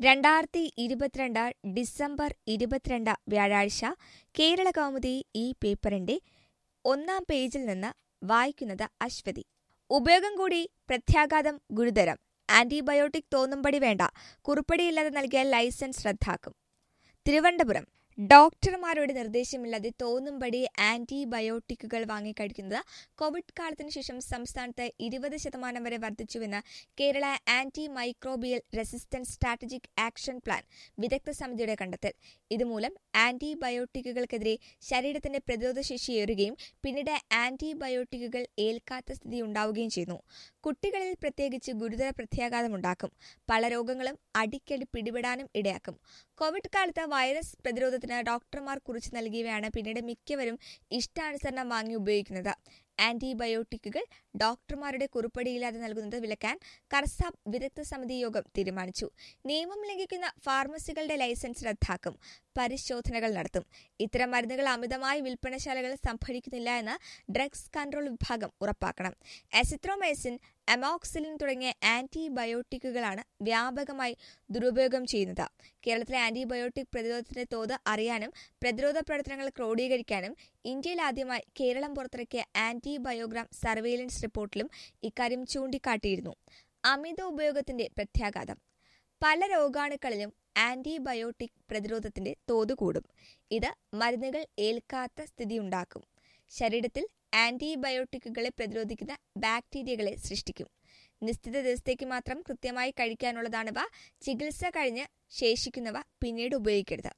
രണ്ടായിരത്തി ഇരുപത്തിരണ്ട് ഡിസംബർ ഇരുപത്തിരണ്ട് വ്യാഴാഴ്ച കേരള കൗമുദി ഈ പേപ്പറിന്റെ ഒന്നാം പേജിൽ നിന്ന് വായിക്കുന്നത് അശ്വതി ഉപയോഗം കൂടി പ്രത്യാഘാതം ഗുരുതരം ആന്റിബയോട്ടിക് തോന്നുംപടി വേണ്ട കുറിപ്പടിയില്ലാതെ നൽകിയ ലൈസൻസ് റദ്ദാക്കും തിരുവനന്തപുരം ഡോക്ടർമാരുടെ നിർദ്ദേശമില്ലാതെ തോന്നുംപടി ആന്റിബയോട്ടിക്കുകൾ വാങ്ങിക്കഴിക്കുന്നത് കോവിഡ് കാലത്തിന് ശേഷം സംസ്ഥാനത്ത് ഇരുപത് ശതമാനം വരെ വർദ്ധിച്ചുവെന്ന് Kerala antimicrobial resistance strategic action plan വിദഗ്ധ സമിതിയുടെ കണ്ടെത്തൽ ഇതുമൂലം ആന്റിബയോട്ടിക്കുകൾക്കെതിരെ ശരീരത്തിന്റെ പ്രതിരോധശേഷി ഏറുകയും പിന്നീട് ആന്റിബയോട്ടിക്കുകൾ ഏൽക്കാത്ത സ്ഥിതി ഉണ്ടാവുകയും ചെയ്യുന്നു കുട്ടികളിൽ പ്രത്യേകിച്ച് ഗുരുതര പ്രത്യാഘാതമുണ്ടാക്കും പല രോഗങ്ങളും അടിക്കടി പിടിപെടാനും ഇടയാക്കും കോവിഡ് കാലത്ത് വൈറസ് പ്രതിരോധത്തിന് ഡോക്ടർമാർ കുറിച്ച് നൽകിയവയാണ് പിന്നീട് മിക്കവരും ഇഷ്ടാനുസരണം വാങ്ങി ഉപയോഗിക്കുന്നത് ആന്റിബയോട്ടിക്കുകൾ ഡോക്ടർമാരുടെ കുറിപ്പടിയില്ലാതെ നൽകുന്നത് വിലക്കാൻ കർസാബ് വിദഗ്ധ സമിതി യോഗം തീരുമാനിച്ചു നിയമം ലംഘിക്കുന്ന ഫാർമസികളുടെ ലൈസൻസ് റദ്ദാക്കും പരിശോധനകൾ നടത്തും ഇത്തരം മരുന്നുകൾ അമിതമായി വിൽപ്പനശാലകൾ സംഭരിക്കുന്നില്ല എന്ന് ഡ്രഗ്സ് കൺട്രോൾ വിഭാഗം ഉറപ്പാക്കണം എസിത്രോമൈസിൻ അമോക്സിലിൻ തുടങ്ങിയ ആന്റിബയോട്ടിക്കുകളാണ് വ്യാപകമായി ദുരുപയോഗം ചെയ്യുന്നത് കേരളത്തിലെ ആന്റിബയോട്ടിക് പ്രതിരോധത്തിന്റെ തോത് അറിയാനും പ്രതിരോധ പ്രവർത്തനങ്ങൾ ക്രോഡീകരിക്കാനും ഇന്ത്യയിൽ ആദ്യമായി കേരളം പുറത്തിറക്കിയ ആന്റിബയോഗ്രാം സർവെയിലൻസ് റിപ്പോർട്ടിലും ഇക്കാര്യം ചൂണ്ടിക്കാട്ടിയിരുന്നു അമിത ഉപയോഗത്തിന്റെ പ്രത്യാഘാതം പല രോഗാണുക്കളിലും ആന്റിബയോട്ടിക് പ്രതിരോധത്തിന്റെ തോത് കൂടും ഇത് മരുന്നുകൾ ഏൽക്കാത്ത സ്ഥിതിയുണ്ടാക്കും ശരീരത്തിൽ ആന്റിബയോട്ടിക്കുകളെ പ്രതിരോധിക്കുന്ന ബാക്ടീരിയകളെ സൃഷ്ടിക്കും നിശ്ചിത ദിവസത്തേക്ക് മാത്രം കൃത്യമായി കഴിക്കാനുള്ളതാണിവ ചികിത്സ കഴിഞ്ഞ് ശേഷിക്കുന്നവ പിന്നീട് ഉപയോഗിക്കരുത്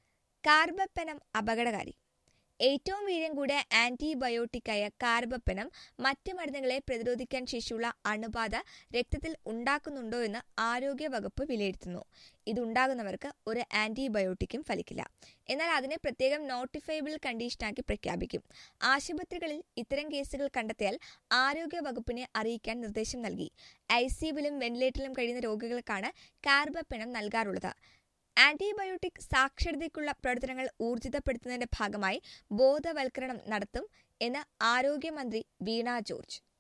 കാർബപ്പനം അപകടകാരി ഏറ്റവും വീര്യം കൂടിയ ആന്റിബയോട്ടിക്കായ കാർബപ്പനം മറ്റ് മരുന്നുകളെ പ്രതിരോധിക്കാൻ ശേഷിയുള്ള അണുബാധ രക്തത്തിൽ ഉണ്ടാക്കുന്നുണ്ടോ എന്ന് ആരോഗ്യ വകുപ്പ് വിലയിരുത്തുന്നു ഇതുണ്ടാകുന്നവർക്ക് ഒരു ആന്റിബയോട്ടിക്കും ഫലിക്കില്ല എന്നാൽ അതിനെ പ്രത്യേകം നോട്ടിഫൈബിൾ കണ്ടീഷനാക്കി പ്രഖ്യാപിക്കും ആശുപത്രികളിൽ ഇത്തരം കേസുകൾ കണ്ടെത്തിയാൽ ആരോഗ്യ വകുപ്പിനെ അറിയിക്കാൻ നിർദ്ദേശം നൽകി ഐ സിയുവിലും വെന്റിലേറ്ററിലും കഴിയുന്ന രോഗികൾക്കാണ് കാർബപ്പനം നൽകാറുള്ളത് ആന്റിബയോട്ടിക് സാക്ഷരതയ്ക്കുള്ള പ്രവർത്തനങ്ങൾ ഊർജിതപ്പെടുത്തുന്നതിന്റെ ഭാഗമായി ബോധവൽക്കരണം നടത്തും എന്ന് ആരോഗ്യമന്ത്രി വീണ ജോർജ്